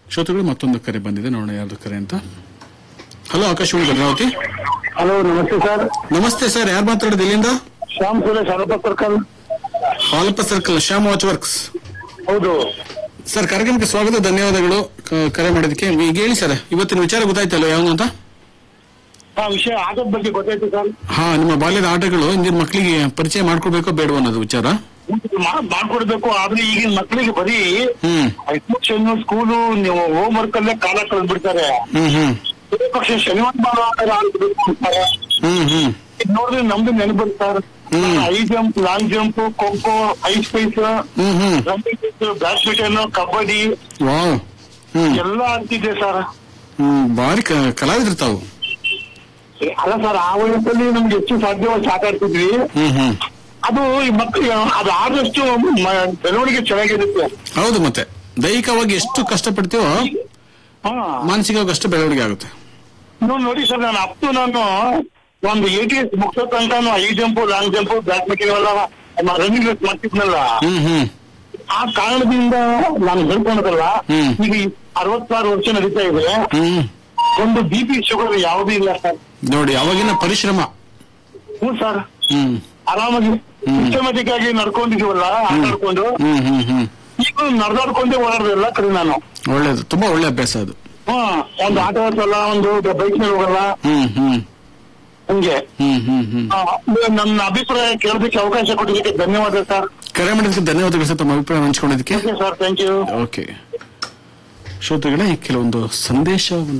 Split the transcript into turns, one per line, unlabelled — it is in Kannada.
ಶ್ರೋತೃಗಳು ಮತ್ತೊಂದು ಕರೆ ಬಂದಿದೆ ನೋಡೋಣ ಯಾರ್ದು ಕರೆ ಅಂತ ಹಲೋ ಆಕಾಶವಾಣಿ ಭದ್ರಾವತಿ
ಹಲೋ ನಮಸ್ತೆ ಸರ್
ನಮಸ್ತೆ ಸರ್ ಯಾರು ಮಾತಾಡೋದು ಇಲ್ಲಿಂದ
Shyam Suresh Harappa circle
Halappa circle Shyam watch works
ಹೌದು
ಸರ್ ಕಾರ್ಯಕ್ರಮಕ್ಕೆ ಸ್ವಾಗತ ಧನ್ಯವಾದಗಳು ಕ- ಕರೆ ಮಾಡೋದಕ್ಕೆ ಈಗ ಹೇಳಿ ಸರ್ ಇವತ್ತಿನ ವಿಚಾರ ಗೊತ್ತಾಯ್ತಲ್ಲ ಯಾವುದು ಅಂತ
ಆ ವಿಷಯ ಆಟದ ಬಗ್ಗೆ ಗೊತ್ತಾಯ್ತು ಸರ್
ಹಾ ನಿಮ್ಮ ಬಾಲ್ಯದ ಆಟಗಳು ಇಂದಿನ ಮಕ್ಕಳಿಗೆ ಪರಿಚಯ ಮಾಡ್ಕೊಡ್ಬೇಕೋ ಬೇಡವೋ ಅನ್ನೋದು ವಿಚಾರ
ಮಾ- ಮಾಡ್ಕೊಡ್ಬೇಕು ಆದ್ರೆ ಈಗಿನ ಮಕ್ಕಳಿಗೆ ಬರೀ
ಹ್ಮ್
ಎಜುಕೇಶನ್ ಸ್ಕೂಲು ನೀವು ಹೋಮ್ ವರ್ಕ್ ಅಲ್ಲೇ ಕಾಲ ಕಳೆದ್ಬಿಡ್ತಾರೆ
ಹ್ಮ್ ಹ್ಮ್
ಇದೇ ಪಕ್ಷ ಶನಿವಾರ ಭಾನುವಾರ ಆಡ್ಬೇಕು ಅಂತಾರೆ
ಹ್ಮ್ ಹ್ಮ್
ಇದ್ ನೋಡಿದ್ರೆ ನಮ್ದು ನೆನಪು ಸರ್
ಹ್ಮ್.
High jump long jump kho kho ಹೈ ಸ್ಪೈಸ್
ಹ್ಮ್ ಹ್ಮ್
ಬ್ಯಾಡ್ಮಿಂಟನ್ ಕಬಡ್ಡಿ
ವಾವ್ ಹ್ಮ್
ಎಲ್ಲ ಆಡ್ತಿದ್ದೆ ಸರ್
ಹ್ಮ್ ಭಾರಿ ಕ- ಕಲಾವಿದ್ರು ತಾವು
ಅಲ್ಲ ಸರ್ ಆ ವಯಸ್ಸಲ್ಲಿ ನಮ್ಗೆ ಹೆಚ್ಚು ಸಾಧ್ಯವಾಗಿ ಆಟ ಆಡ್ತಿದ್ವಿ
ಹ್ಮ್ ಹ್ಮ್
ಅದು ಈ ಮಕ್ಕಳಿಗೆ ಅದು ಆದಷ್ಟು ಮ- ಬೆಳವಣಿಗೆ ಚೆನ್ನಾಗಿರುತ್ತೆ
ಹೌದು ಮತ್ತೆ ದೈಹಿಕವಾಗಿ ಎಷ್ಟು ಕಷ್ಟಪಡ್ತೀವೋ
ಹಾ
ಮಾನಸಿಕವಾಗಿ ಅಷ್ಟು ಬೆಳವಣಿಗೆ ಆಗುತ್ತೆ
ಇನ್ನೊಂದು ನೋಡಿ ಸರ್ ನಾನು ಅಪ್ ಟು ನಾನು ಒಂದು ಏಟಿ ಮುಗಿಸೋ ತನಕ high jump long jump badminton ಎಲ್ಲ ರನ್ನಿಂಗ್ ರೇಸ್ ಮಾಡ್ತಿದ್ನಲ್ಲ
ಹ್ಮ್ ಹ್ಮ್
ಆ ಕಾರಣದಿಂದ ನಾನು ಹೇಳ್ಕೊಂಡದಲ್ಲ
ಹ್ಮ್.
ಈಗ ಈ ಅರವತ್ತಾರು ವರ್ಷ ನಡೀತಾ ಇದೆ
ಹ್ಮ್
ಒಂದು ಬಿ ಪಿ ಶುಗರ್ ಯಾವುದೂ ಇಲ್ಲ ಸರ್
ನೋಡಿ ಅವಾಗಿನ ಪರಿಶ್ರಮ
ಹ್ಞೂ ಸರ್
ಹ್ಮ್
ಆರಾಮಾಗಿ ಸಿಸ್ಟಮೆಟಿಕ್ ಆಗಿ ನಡ್ಕೊಂಡಿದೀವಲ್ಲ ಆಟ ಆಡ್ಕೊಂಡು
ಹ್ಮ್ ಹ್ಮ್ ಹ್ಮ್
ಈಗ ನಡೆದಾಡ್ಕೊಂಡೇ ಓಡಾಡ್ದು ಎಲ್ಲ ಕಡೆ ನಾನು
ಒಳ್ಳೇದು ತುಂಬಾ ಒಳ್ಳೆ ಅಭ್ಯಾಸ ಅದು
ಹ್ಮ್ ಒಂದು ಆಟೋ ಓಡಿಸಲ್ಲ ಒಂದು ಬೈಕ್ ಮೇಲೆ ಹೋಗಲ್ಲ
ಹ್ಮ್ ಹ್ಮ್
ಹಂಗೆ
ಹ್ಮ್ ಹ್ಮ್ ಹ್ಮ್
ಆ, ನನ್ನ ಅಭಿಪ್ರಾಯ ಕೇಳೋದಕ್ಕೆ ಅವಕಾಶ ಕೊಟ್ಟಿದ್ದಕ್ಕೆ ಧನ್ಯವಾದ ಸರ್
ಕರೆ ಮಾಡಿದ್ದಕ್ಕೆ ಧನ್ಯವಾದಗಳು ಸರ್ ತಮ್ಮ ಅಭಿಪ್ರಾಯ ಹಂಚ್ಕೊಂಡಿದ್ದಕ್ಕೆ
okay sir thank you
okay ಶ್ರೋತೃಗಳೇ ಕೆಲವೊಂದು ಸಂದೇಶ